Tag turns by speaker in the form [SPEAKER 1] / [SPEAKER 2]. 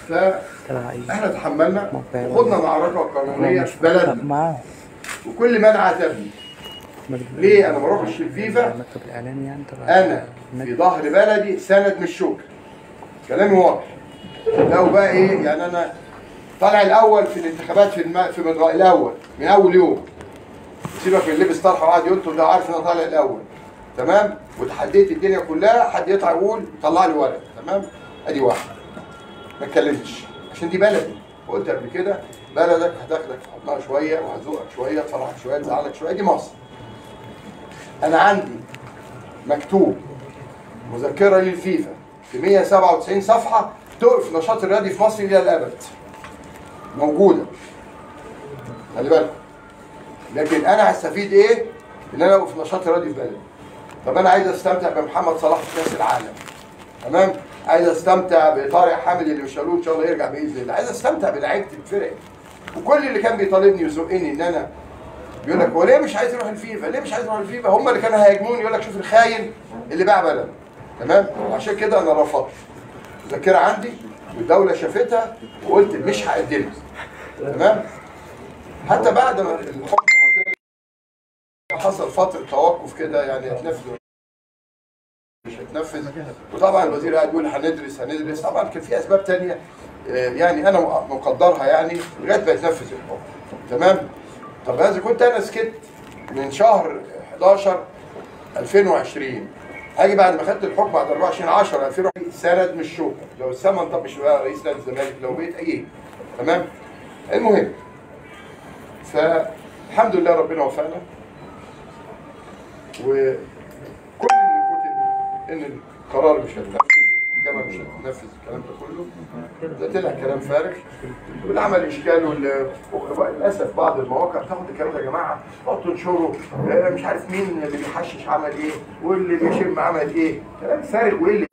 [SPEAKER 1] فاحنا تحملنا وخدنا معركه قانونيه في بلدنا
[SPEAKER 2] معاه
[SPEAKER 1] وكل من عاتبني ليه انا ما اروحش الفيفا
[SPEAKER 2] المكتب الاعلامي يعني تبع
[SPEAKER 1] انا في ظهر بلدي سند مش شكر كلامي واضح لو بقى ايه يعني انا طالع الاول في الانتخابات في الم... في مدرق الاول من اول يوم سيبك من لبس طرحه وقعد ينطر ده عارف ان انا طالع الاول تمام وتحديت الدنيا كلها حد يطلع يقول طلع لي ورق تمام ادي واحد ما اتكلمتش عشان دي بلدي قلت قبل كده بلدك هتاخدك في حضنها شويه وهتزوقك شويه تفرحك شويه تزعلك شويه دي مصر انا عندي مكتوب مذكره للفيفا في 197 صفحه توقف النشاط الرياضي في مصر الى الابد موجوده خلي بالك لكن انا هستفيد ايه ان انا اوقف النشاط الرياضي في بلدي طب انا عايز استمتع بمحمد صلاح في كاس العالم تمام عايز استمتع بطارق حامد اللي مش هقوله ان شاء الله يرجع باذن الله عايز استمتع بلعيبه الفرق وكل اللي كان بيطالبني ويزقني ان انا بيقول لك هو ليه مش عايز يروح الفيفا؟ ليه مش عايز يروح الفيفا؟ هم اللي كانوا هيهاجموني يقول لك شوف الخاين اللي باع بلده. تمام؟ وعشان كده انا رفضت. مذكره عندي والدوله شافتها وقلت مش هقدمها. تمام؟ حتى بعد ما الحكم ما طلع حصل فتره توقف كده يعني هتنفذ مش هتنفذ وطبعا الوزير قاعد يقول هندرس هندرس طبعا كان في اسباب تانية آه، يعني انا مقدرها يعني لغايه ما يتنفذ الحكم تمام طب اذا كنت انا سكت من شهر 11 2020 هاجي بعد ما خدت الحكم بعد 24 10 2020 سند مش شوكه لو الثمن طب مش بقى رئيس نادي الزمالك لو بقيت ايه تمام المهم فالحمد لله ربنا وفقنا وكل اللي كتب ان القرار مش هيتنفذ والمحكمه مش هتنفذ الكلام ده كله ده طلع كلام فارغ واللي عمل اشكال وال- وللاسف بعض المواقع تاخد الكلام ده يا جماعه تقعد تنشره آه، مش عارف مين اللي بيحشش عمل ايه واللي بيشم عمل ايه كلام فارغ وايه اللي